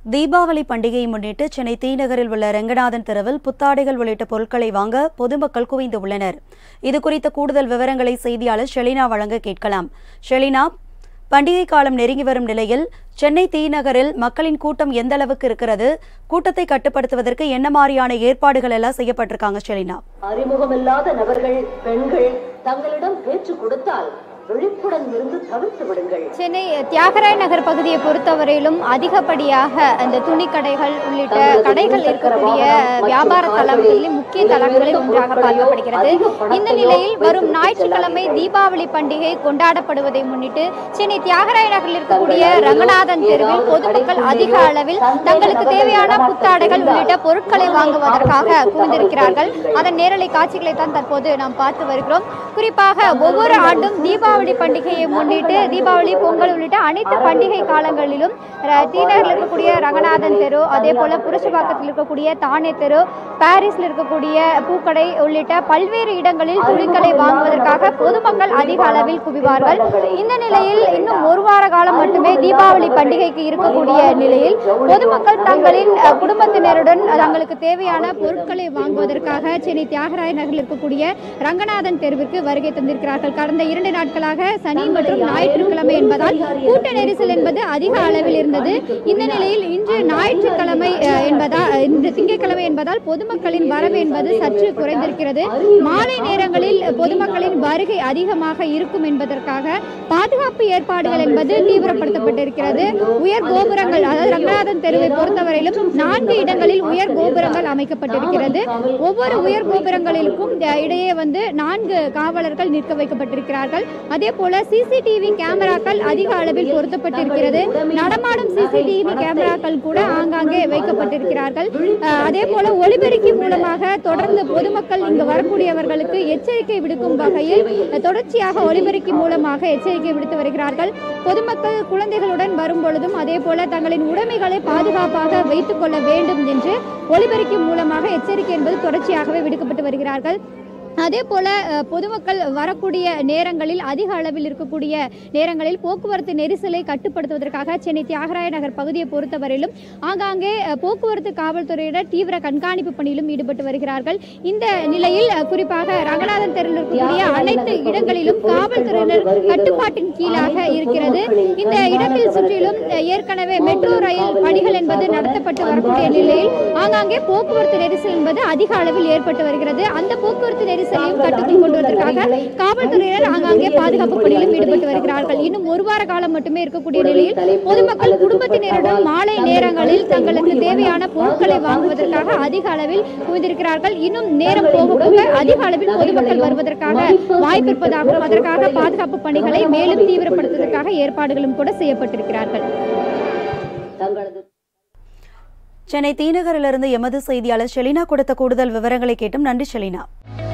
தீபாவளி பண்டிகையை முன்னிட்டு சென்னை தீநகரில் உள்ள ரெங்கநாதன் தெருவில் புத்தாடைகள் உள்ளிட்ட பொருட்களை வாங்க பொதுமக்கள் குவிந்து உள்ளனர் இது குறித்த கூடுதல் விவரங்களை செய்தியாளர் ஷெலினா வழங்க கேட்கலாம் ஷெலினா பண்டிகை காலம் நெருங்கி வரும் நிலையில் சென்னை தீநகரில் மக்களின் கூட்டம் எந்த அளவுக்கு இருக்கிறது கூட்டத்தை கட்டுப்படுத்துவதற்கு என்ன மாதிரியான ஏற்பாடுகள் எல்லாம் செய்யப்பட்டிருக்காங்க ஷெலினா அறிமுகமில்லாத நபர்கள் பெண்கள் தங்களிடம் பேச்சு கொடுத்தால் விழிப்புடன் இருந்து தவிர்த்து விடுங்கள் சென்னை தியாகராய நகர் பகுதியை பொறுத்தவரையிலும் அதிகப்படியாக அந்த துணிக்கடைகள் உள்ளிட்ட கடைகள் இருக்கக்கூடிய வியாபார தளங்களில் முக்கிய தளங்களில் ஒன்றாக பார்க்கப்படுகிறது இந்த நிலையில் வரும் ஞாயிற்றுக்கிழமை தீபாவளி பண்டிகை கொண்டாடப்படுவதை முன்னிட்டு சென்னை தியாகராய நகரில் இருக்கக்கூடிய ரங்கநாதன் தெருவில் பொதுமக்கள் அதிக அளவில் தங்களுக்கு தேவையான புத்தாடைகள் உள்ளிட்ட பொருட்களை வாங்குவதற்காக குவிந்திருக்கிறார்கள் அதன் நேரலை காட்சிகளை தான் தற்போது நாம் பார்த்து வருகிறோம் குறிப்பாக ஒவ்வொரு ஆண்டும் தீபாவளி பண்டிகையை முன்னிட்டு தீபாவளி பொங்கல் உள்ளிட்ட அனைத்து பண்டிகை காலங்களிலும் ர- தீநகரில் இருக்கக்கூடிய ரங்கநாதன் தெரு அதே போல புரட்சிவாக்கத்தில் இருக்கக்கூடிய தானே தெரு பாரிஸ்ல இருக்கக்கூடிய பூக்கடை உள்ளிட்ட பல்வேறு இடங்களில் துணிக்கடை வாங்குவதற்காக பொதுமக்கள் அதிக அளவில் குவிவார்கள் இந்த நிலையில் இன்னும் ஒரு வார காலம் மட்டுமே தீபாவளி பண்டிகைக்கு இருக்கக்கூடிய நிலையில் பொதுமக்கள் தங்களின் அஹ், குடும்பத்தினருடன் தங்களுக்கு தேவையான பொருட்களை வாங்குவதற்காக சென்னை தியாகராய நகரில் இருக்கக்கூடிய ரங்கநாதன் தெருவிற்கு வருகை தந்திருக்கிறார்கள் கடந்த இரண்டு நாட்களாக சனி மற்றும் ஞாயிற்றுக்கிழமை என்பதால் கூட்ட நெரிசல் என்பது அதிக அளவில் இருந்தது இந்த நிலையில் இன்று ஞாயிற்றுக்கிழமை அஹ், என்பதால் இன்று திங்கட்கிழமை என்பதால் பொதுமக்களின் வரவு என்பது சற்று குறைந்திருக்கிறது மாலை நேரங்களில் பொதுமக்களின் வருகை அதிகமாக இருக்கும் என்பதற்காக பாதுகாப்பு ஏற்பாடுகள் என்பது தீவிரப்படுத்தப்பட்டிருக்கிறது உயர் கோபுரங்கள் அதாவது ரங்கநாதன் தெருவை பொறுத்தவரையிலும் நான்கு இடங்களில் உயர் கோபுரங்கள் அமைக்கப்பட்டிருக்கிறது ஒவ்வொரு உயர் கோபுரங்களிலும் அஹ், இடையே வந்து நான்கு காவலர்கள் நிற்க வைக்கப்பட்டிருக்கிறார்கள் அதே போல சிசிடிவி கேமராக்கள் அதிக அளவில் பொருத்தப்பட்டிருக்கிறது நடமாடும் சிசிடிவி கேமராக்கள் கூட ஆங்காங்கே வைக்கப்பட்டிருக்கிறார்கள் அஹ், அதே போல ஒலிபெருக்கி மூலமாக தொடர்ந்து பொதுமக்கள் இங்கு வரக்கூடியவர்களுக்கு எச்சரிக்கை விடுக்கும் வகையில் அஹ், தொடர்ச்சியாக ஒலிபெருக்கி மூலமாக எச்சரிக்கை விடுத்து வருகிறார்கள் பொதுமக்கள் குழந்தைகளுடன் வரும் பொழுதும் அதே போல தங்களின் உடைமைகளை பாதுகாப்பாக வைத்துக் கொள்ள வேண்டும் என்று ஒலிபெருக்கி மூலமாக எச்சரிக்கை என்பது தொடர்ச்சியாகவே விடுக்கப்பட்டு வருகிறார்கள் அதே போல அஹ், பொதுமக்கள் வரக்கூடிய நேரங்களில் அதிக அளவில் இருக்கக்கூடிய நேரங்களில் போக்குவரத்து நெரிசலை கட்டுப்படுத்துவதற்காக சென்னை தியாகராய நகர் பகுதியை பொறுத்தவரையிலும் ஆங்காங்கே அஹ், போக்குவரத்து காவல்துறையினர் தீவிர கண்காணிப்பு பணியிலும் ஈடுபட்டு வருகிறார்கள் இந்த நிலையில் அஹ், குறிப்பாக ரங்கநாதன் தெருவில் இருக்கக்கூடிய அனைத்து இடங்களிலும் காவல்துறையினர் கட்டுப்பாட்டின் கீழாக இருக்கிறது இந்த இடத்தில் சுற்றிலும் அஹ், ஏற்கனவே மெட்ரோ ரயில் பணிகள் என்பது நடத்தப்பட்டு வரக்கூடிய நிலையில் ஆங்காங்கே போக்குவரத்து நெரிசல் என்பது அதிக அளவில் ஏற்பட்டு வருகிறது அந்த போக்குவரத்து நெரிசலையும் கட்டுக்குள் கொண்டு வருவதற்காக காவல்துறையினர் ஆங்காங்கே பாதுகாப்பு பணியிலும் ஈடுபட்டு வருகிறார்கள் இன்னும் ஒரு வார காலம் மட்டுமே இருக்கக்கூடிய நிலையில் பொதுமக்கள் குடும்பத்தினருடன் மாலை நேரங்களில் தங்களுக்கு தேவையான பொருட்களை வாங்குவதற்காக அதிக அளவில் குவிந்திருக்கிறார்கள் இன்னும் நேரம் போக போக அதிக அளவில் பொதுமக்கள் வருவதற்காக வாய்ப்பு இருப்பதாகவும் அதற்காக பாதுகாப்பு பணிகளை மேலும் தீவிரப்படுத்துவதற்காக ஏற்பாடுகளும் கூட செய்யப்பட்டிருக்கிறார்கள் தங்களது சென்னை தீநகரிலிருந்து எமது செய்தியாளர் ஷெலினா கொடுத்த கூடுதல் விவரங்களை கேட்டும் நன்றி ஷெலினா